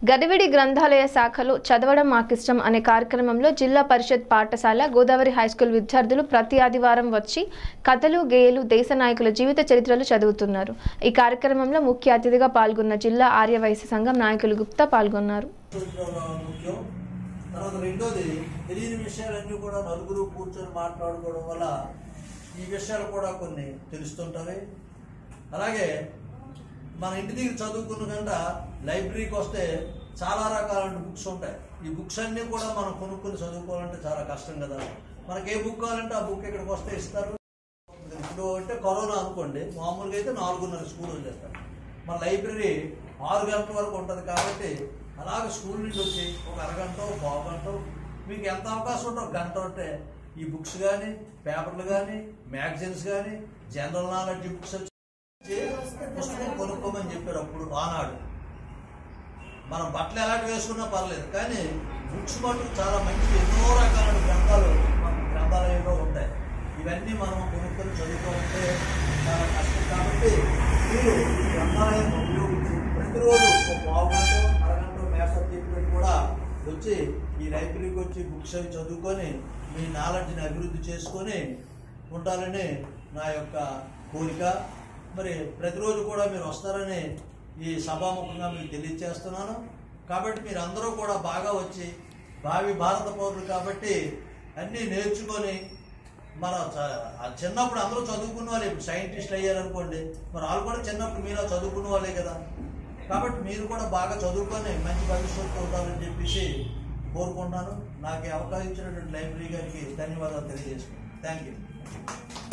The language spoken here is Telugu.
గడివిడి గ్రంథాలయ శాఖలో చదవడం మాకిష్టం అనే కార్యక్రమంలో జిల్లా పరిషత్ పాఠశాల గోదావరి హైస్కూల్ విద్యార్థులు ప్రతి ఆదివారం వచ్చి కథలు గేయాలు దేశ నాయకుల జీవిత చరిత్రలు చదువుతున్నారు ఈ కార్యక్రమంలో ముఖ్య అతిథిగా పాల్గొన్న జిల్లా ఆర్యవైశ్య సంఘం నాయకులు గుప్తా పాల్గొన్నారు చూసుకోవడం ముఖ్యం తర్వాత రెండోది తెలియని విషయాలన్నీ కూడా నలుగురు కూర్చొని మాట్లాడుకోవడం వల్ల ఈ విషయాలు కూడా కొన్ని తెలుస్తుంటాయి అలాగే మన ఇంటి దగ్గర చదువుకున్న కంట లైబ్రరీకి వస్తే చాలా రకాలైన బుక్స్ ఉంటాయి ఈ బుక్స్ అన్నీ కూడా మనం కొనుక్కొని చదువుకోవాలంటే చాలా కష్టం కదా మనకి ఏ బుక్ కావాలంటే ఆ బుక్ ఇక్కడికి వస్తే ఇస్తారు ఇప్పుడు అంటే కరోనా అనుకోండి మామూలుగా అయితే నాలుగున్నర స్కూల్ వదిలేస్తారు మన లైబ్రరీ ఆరు గంటల వరకు ఉంటుంది కాబట్టి అలాగే స్కూల్ నుండి వచ్చి ఒక అరగంట ఒక పావు గంట మీకు ఎంత అవకాశం ఉంటే ఒక గంట ఉంటే ఈ బుక్స్ కానీ పేపర్లు కానీ మ్యాగజైన్స్ కానీ జనరల్ నాలెడ్జ్ బుక్స్ వచ్చి పుస్తకం కొనుక్కోమని చెప్పారు అప్పుడు ఆనాడు మనం బట్టలు ఎలాంటి వేసుకున్నా పర్లేదు కానీ బుక్స్ మటుకు చాలా మంచి ఎన్నో రకాలైన గ్రంథాలు మన గ్రంథాలయంలో ఉంటాయి ఇవన్నీ మనం కొనుక్కొని చదువుకోవాలంటే చాలా కష్టం కాబట్టి మీరు ఈ గ్రంథాలయం ఉపయోగించి ప్రతిరోజు ఒక పావు గంట అరగంట మేసర్ చెప్పి కూడా వచ్చి ఈ లైబ్రరీకి వచ్చి బుక్స్ అవి చదువుకొని మీ నాలెడ్జ్ని అభివృద్ధి చేసుకొని ఉండాలని నా యొక్క కోరిక మరి ప్రతిరోజు కూడా మీరు వస్తారని ఈ సభాముఖంగా మీకు తెలియజేస్తున్నాను కాబట్టి మీరు అందరూ కూడా బాగా వచ్చి భావి భారత పౌరులు కాబట్టి అన్నీ నేర్చుకొని మన చ- ఆ చిన్నప్పుడు అందరూ చదువుకున్న వాళ్ళే ఇప్పుడు సైంటిస్టులు అయ్యారనుకోండి మరి వాళ్ళు కూడా చిన్నప్పుడు మీలో చదువుకున్న వాళ్ళే కదా కాబట్టి మీరు కూడా బాగా చదువుకొని మంచి భవిష్యత్తు అవుతారని చెప్పేసి కోరుకుంటున్నాను నాకు ఈ అవకాశం ఇచ్చినటువంటి లైబ్రరీ గారికి ధన్యవాదాలు తెలియజేసుకుంటాను థ్యాంక్ యూ